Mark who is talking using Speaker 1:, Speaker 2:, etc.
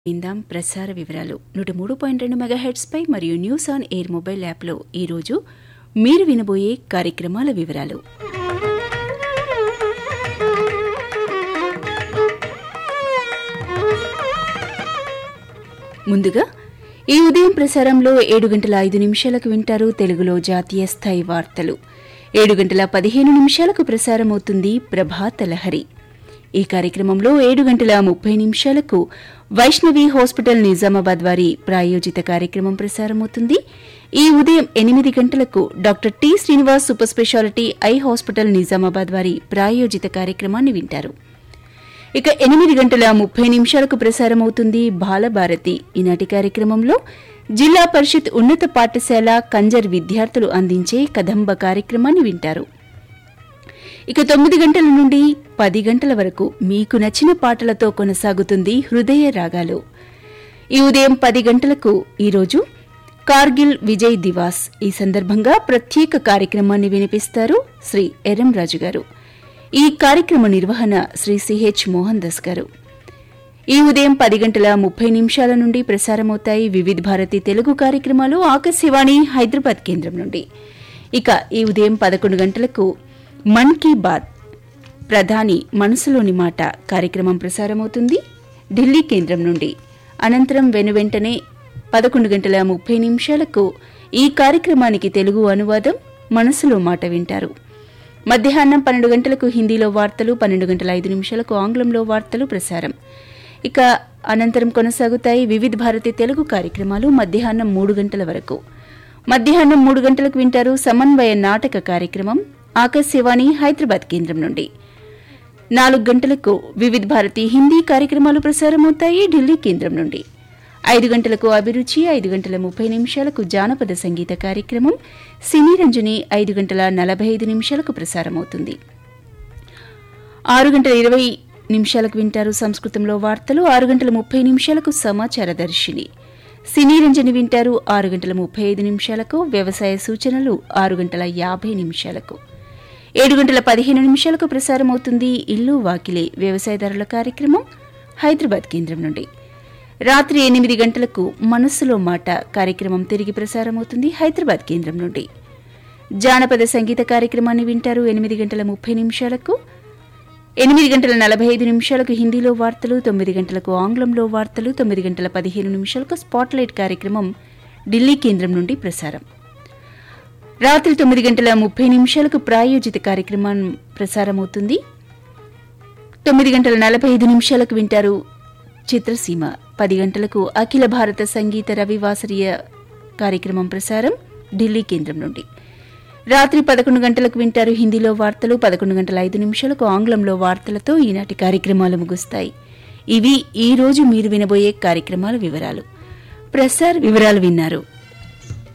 Speaker 1: విందాం ప్రసార వివరాలు నూట మూడు పాయింట్ రెండు మెగాహెడ్స్ పై మరియు న్యూస్ ఆన్ ఎయిర్ మొబైల్ యాప్లో ఈరోజు మీరు వినబోయే కార్యక్రమాల వివరాలు ముందుగా ఈ ఉదయం ప్రసారంలో ఏడు గంటల ఐదు నిమిషాలకు వింటారు తెలుగులో జాతీయ స్థాయి వార్తలు ఏడు గంటల పదిహేను నిమిషాలకు ప్రసారమవుతుంది ప్రభాత లహరి ఈ కార్యక్రమంలో ఏడు గంటల ముప్పై నిమిషాలకు వైష్ణవి హాస్పిటల్ నిజామాబాద్ వారి ప్రాయోజిత కార్యక్రమం ప్రసారమవుతుంది ఈ ఉదయం ఎనిమిది గంటలకు doctor T Srinivas super speciality eye hospital Nizamabad వారి ప్రాయోజిత కార్యక్రమాన్ని వింటారు ఇక ఎనిమిది గంటల ముప్పై నిమిషాలకు ప్రసారమవుతుంది బాలభారతి ఈనాటి కార్యక్రమంలో జిల్లా పరిషత్ ఉన్నత పాఠశాల కంజర్ విద్యార్థులు అందించే కదంబ కార్యక్రమాన్ని వింటారు ఇక తొమ్మిది గంటల నుండి పది గంటల వరకు మీకు నచ్చిన పాటలతో కొనసాగుతుంది హృదయ రాగాలు ఈ ఉదయం పది గంటలకు ఈరోజు కార్గిల్ విజయ్ దివాస్ ఈ సందర్భంగా ప్రత్యేక కార్యక్రమాన్ని వినిపిస్తారు శ్రీ ఎరం రాజు గారు ఈ కార్యక్రమ నిర్వహణ శ్రీ సిహెచ్ మోహన్ దాస్ గారు ఈ ఉదయం పది గంటల ముప్పై నిమిషాల నుండి ప్రసారమవుతాయి వివిధ భారతి తెలుగు కార్యక్రమాలు ఆకాశవాణి హైదరాబాద్ కేంద్రం నుండి ఇక ఈ ఉదయం పదకొండు గంటలకు మన్ కీ బాత్ ప్రధాని మనసులోని మాట కార్యక్రమం ప్రసారమవుతుంది ఢిల్లీ కేంద్రం నుండి అనంతరం వెనువెంటనే పదకొండు గంటల ముప్పై నిమిషాలకు ఈ కార్యక్రమానికి తెలుగు అనువాదం మనసులో మాట వింటారు మధ్యాహ్నం పన్నెండు గంటలకు హిందీలో వార్తలు పన్నెండు గంటల ఐదు నిమిషాలకు ఆంగ్లంలో వార్తలు ప్రసారం ఇక అనంతరం కొనసాగుతాయి వివిధ భారతి తెలుగు కార్యక్రమాలు మధ్యాహ్నం మూడు గంటల వరకు మధ్యాహ్నం మూడు గంటలకు వింటారు సమన్వయ నాటక కార్యక్రమం ఆకాశవాణి హైదరాబాద్ కేంద్రం నుండి నాలుగు గంటలకు వివిధ భారతి హిందీ కార్యక్రమాలు ప్రసారమవుతాయి ఢిల్లీ కేంద్రం నుండి ఐదు గంటలకు అభిరుచి ఐదు గంటల ముప్పై నిమిషాలకు జానపద సంగీత కార్యక్రమం సినీ రంజని ఐదు గంటల నలభై ఐదు నిమిషాలకు ప్రసారమవుతుంది ఆరు గంటల ఇరవై నిమిషాలకు వింటారు సంస్కృతంలో వార్తలు ఆరు గంటల ముప్పై నిమిషాలకు సమాచార దర్శిని సినీ రంజని వింటారు ఆరు గంటల ముప్పై ఐదు నిమిషాలకు వ్యవసాయ సూచనలు ఆరు గంటల యాభై నిమిషాలకు ఏడు గంటల పదిహేను నిమిషాలకు ప్రసారమవుతుంది ఇల్లు వాకిలే వ్యవసాయదారుల కార్యక్రమం హైదరాబాద్ కేంద్రం నుండి రాత్రి ఎనిమిది గంటలకు మనస్సులో మాట కార్యక్రమం తిరిగి ప్రసారమవుతుంది హైదరాబాద్ కేంద్రం నుండి జానపద సంగీత కార్యక్రమాన్ని వింటారు ఎనిమిది గంటల ముప్పై నిమిషాలకు ఎనిమిది గంటల నలభై ఐదు నిమిషాలకు హిందీలో వార్తలు తొమ్మిది గంటలకు ఆంగ్లంలో వార్తలు తొమ్మిది గంటల పదిహేను నిమిషాలకు స్పాట్లైట్ కార్యక్రమం ఢిల్లీ కేంద్రం నుండి ప్రసారం రాత్రి తొమ్మిది గంటల ముప్పై నిమిషాలకు ప్రాయోజిత కార్యక్రమం ప్రసారమవుతుంది తొమ్మిది గంటల నలభై ఐదు నిమిషాలకు వింటారు చిత్రసీమ పది గంటలకు అఖిల భారత సంగీత రవివాసరీయ కార్యక్రమం ప్రసారం ఢిల్లీ కేంద్రం నుండి రాత్రి పదకొండు గంటలకు వింటారు హిందీలో వార్తలు పదకొండు గంటల ఐదు నిమిషాలకు ఆంగ్లంలో వార్తలతో ఈనాటి కార్యక్రమాలు ముగుస్తాయి ఇవి ఈ రోజు మీరు వినబోయే కార్యక్రమాల వివరాలు ప్రసార్ వివరాలు విన్నారు